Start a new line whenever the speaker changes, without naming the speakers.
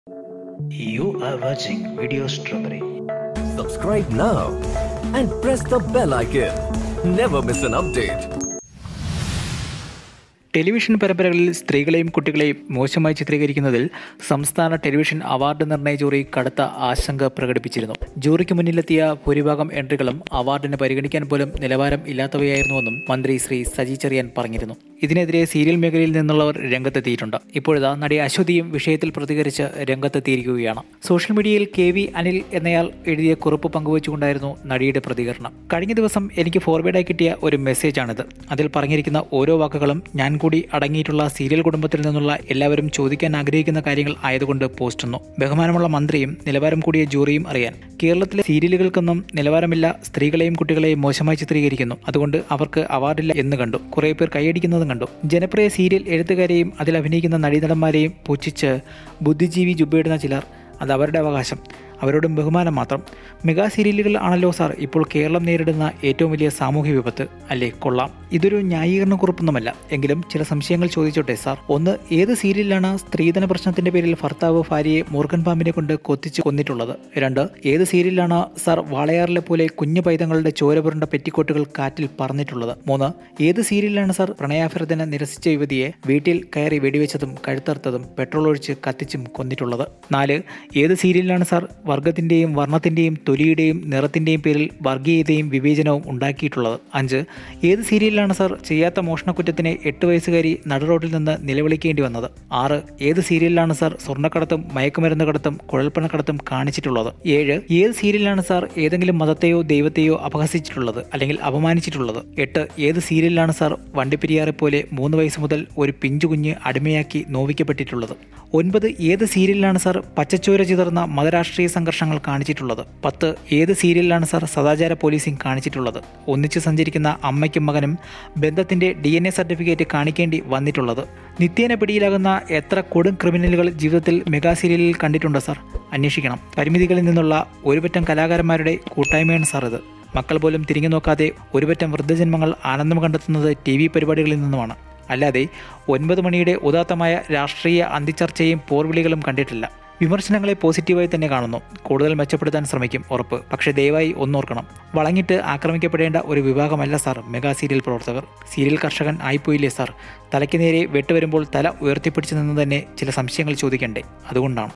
You are watching Video Strawberry.
Subscribe now and press the bell icon. Never miss an update.
Television പരമ്പരകളിൽ സ്ത്രീകളെയും കുട്ടികളെയും മോശമായി ചിത്രീകരിക്കുന്നതിൽ സംസ്ഥാന television award നിർണയ jury കടുത്ത ആശങ്ക പ്രകടിപ്പിച്ചിരുന്നു ജൂറിക്ക് മുന്നിലെത്തിയ ഭൂരിഭാഗം എൻട്രികളും അവാർഡിന് പരിഗണിക്കാൻ പോലും നിലവാരം ഇല്ലാത്തവയായിരുന്നുവെന്നും മന്ത്രി ശ്രീ സജി ചെറിയാൻ പറഞ്ഞിരുന്നു ഇതിനെതിരെ സീരിയൽ മേഖലയിൽ നിന്നുള്ളവർ രംഗത്തെത്തിയിട്ടുണ്ട് ഇപ്പോഴിതാ നടി അശ്വതിയും വിഷയത്തിൽ പ്രതികരിച്ച് രംഗത്തെത്തിയിരിക്കുകയാണ് സോഷ്യൽ മീഡിയയിൽ കെ വി അനിൽ എന്നയാൾ എഴുതിയ കുറിപ്പ് പങ്കുവച്ചുകൊണ്ടായിരുന്നു നടിയുടെ പ്രതികരണം കഴിഞ്ഞ ദിവസം എനിക്ക് ഫോർവേഡായി കിട്ടിയ ഒരു മെസ്സേജാണിത് അതിൽ പറഞ്ഞിരിക്കുന്ന ഓരോ വാക്കുകളും ഞാൻ കൂടി അടങ്ങിയിട്ടുള്ള സീരിയൽ കുടുംബത്തിൽ നിന്നുള്ള എല്ലാവരും ചോദിക്കാൻ ആഗ്രഹിക്കുന്ന കാര്യങ്ങൾ ആയതുകൊണ്ട് പോസ്റ്റുന്നു ബഹുമാനമുള്ള മന്ത്രിയും നിലവാരം കൂടിയ ജൂറിയും അറിയാൻ കേരളത്തിലെ സീരിയലുകൾക്കൊന്നും നിലവാരമില്ല സ്ത്രീകളെയും കുട്ടികളെയും മോശമായി ചിത്രീകരിക്കുന്നു അതുകൊണ്ട് അവർക്ക് അവാർഡില്ല എന്ന് കണ്ടു കുറേ പേർ കൈയടിക്കുന്നതും കണ്ടു ജനപ്രിയ സീരിയൽ എഴുത്തുകാരെയും അതിൽ അഭിനയിക്കുന്ന നടീനടന്മാരെയും പുച്ഛിച്ച് ബുദ്ധിജീവി ജുബയിടുന്ന ചിലർ അത് അവരുടെ അവകാശം അവരോടും ബഹുമാനം മാത്രം മെഗാ സീരിയലുകൾ ആണല്ലോ സാർ ഇപ്പോൾ കേരളം നേരിടുന്ന ഏറ്റവും വലിയ സാമൂഹ്യ വിപത്ത് അല്ലേ കൊള്ളാം ഇതൊരു ന്യായീകരണ കുറിപ്പൊന്നുമല്ല എങ്കിലും ചില സംശയങ്ങൾ ചോദിച്ചോട്ടെ സാർ ഒന്ന് ഏത് സീരിയലിലാണ് സ്ത്രീധന പ്രശ്നത്തിന്റെ പേരിൽ ഭർത്താവ് ഭാര്യയെ മൂർഖൻ പാമ്പിനെ കൊണ്ട് കൊത്തിച്ച് കൊന്നിട്ടുള്ളത് രണ്ട് ഏത് സീരിയലിലാണ് സാർ വാളയാറിലെ പോലെ കുഞ്ഞു പൈതങ്ങളുടെ ചോര പുരണ്ട പെറ്റിക്കോട്ടുകൾ കാറ്റിൽ പറന്നിട്ടുള്ളത് മൂന്ന് ഏത് സീരിയലിലാണ് സാർ പ്രണയാഭ്യർത്ഥന നിരസിച്ച യുവതിയെ വീട്ടിൽ കയറി വെടിവെച്ചതും കഴുത്തറുത്തതും പെട്രോൾ ഒഴിച്ച് കത്തിച്ചും കൊന്നിട്ടുള്ളത് നാല് ഏത് സീരിയലിലാണ് സാർ വർഗത്തിന്റെയും വർണ്ണത്തിന്റെയും തൊലിയുടെയും നിറത്തിന്റെയും പേരിൽ വർഗീയതയും വിവേചനവും ഉണ്ടാക്കിയിട്ടുള്ളത് അഞ്ച് ഏത് സീരിയലിലാണ് സാർ ചെയ്യാത്ത മോഷണക്കുറ്റത്തിന് എട്ട് വയസ്സുകാരി നടുറോഡിൽ നിന്ന് നിലവിളിക്കേണ്ടി വന്നത് ആറ് ഏത് സീരിയലിലാണ് സാർ സ്വർണ്ണക്കടത്തും മയക്കുമരുന്ന് കടത്തും കുഴൽപ്പണക്കടത്തും കാണിച്ചിട്ടുള്ളത് ഏഴ് ഏത് സീരിയലിലാണ് സാർ ഏതെങ്കിലും മതത്തെയോ ദൈവത്തെയോ അപഹസിച്ചിട്ടുള്ളത് അല്ലെങ്കിൽ അപമാനിച്ചിട്ടുള്ളത് എട്ട് ഏത് സീരിയലിലാണ് സാർ വണ്ടിപ്പെരിയാറെ പോലെ മൂന്ന് വയസ്സ് മുതൽ ഒരു പിഞ്ചു കുഞ്ഞ് അടിമയാക്കി നോവിക്കപ്പെട്ടിട്ടുള്ളത് ഒൻപത് ഏത് സീരിയലിലാണ് സാർ പച്ചച്ചോര ചിതർന്ന മതരാഷ്ട്രീയ സംഘർഷങ്ങൾ കാണിച്ചിട്ടുള്ളത് പത്ത് ഏത് സീരിയലിലാണ് സാർ സദാചാര പോലീസിംഗ് കാണിച്ചിട്ടുള്ളത് ഒന്നിച്ച് സഞ്ചരിക്കുന്ന അമ്മയ്ക്കും മകനും ബന്ധത്തിന്റെ ഡി എൻ എ സർട്ടിഫിക്കറ്റ് കാണിക്കേണ്ടി വന്നിട്ടുള്ളത് നിത്യേന പിടിയിലാകുന്ന എത്ര കൊടും ക്രിമിനലുകൾ ജീവിതത്തിൽ മെഗാ സീരിയലിൽ കണ്ടിട്ടുണ്ട് സാർ അന്വേഷിക്കണം പരിമിതികളിൽ നിന്നുള്ള ഒരുപറ്റം കലാകാരന്മാരുടെ കൂട്ടായ്മയാണ് സാർ ഇത് മക്കൾ പോലും തിരിഞ്ഞു നോക്കാതെ ഒരുപറ്റം വൃദ്ധജന്മങ്ങൾ ആനന്ദം കണ്ടെത്തുന്നത് ടി വി പരിപാടികളിൽ നിന്നുമാണ് അല്ലാതെ ഒൻപത് മണിയുടെ ഉദാത്തമായ രാഷ്ട്രീയ അന്തിച്ചർച്ചയും പോർവിളികളും കണ്ടിട്ടില്ല വിമർശനങ്ങളെ പോസിറ്റീവായി തന്നെ കാണുന്നു കൂടുതൽ മെച്ചപ്പെടുത്താൻ ശ്രമിക്കും ഉറപ്പ് പക്ഷേ ദയവായി ഒന്നോർക്കണം വളങ്ങിട്ട് ആക്രമിക്കപ്പെടേണ്ട ഒരു വിഭാഗമല്ല സാർ മെഗാ സീരിയൽ പ്രവർത്തകർ സീരിയൽ കർഷകൻ ആയിപ്പോയില്ലേ സാർ തലയ്ക്ക് നേരെ വെട്ടുവരുമ്പോൾ തല ഉയർത്തിപ്പിടിച്ചു നിന്ന് തന്നെ ചില സംശയങ്ങൾ ചോദിക്കണ്ടേ അതുകൊണ്ടാണ്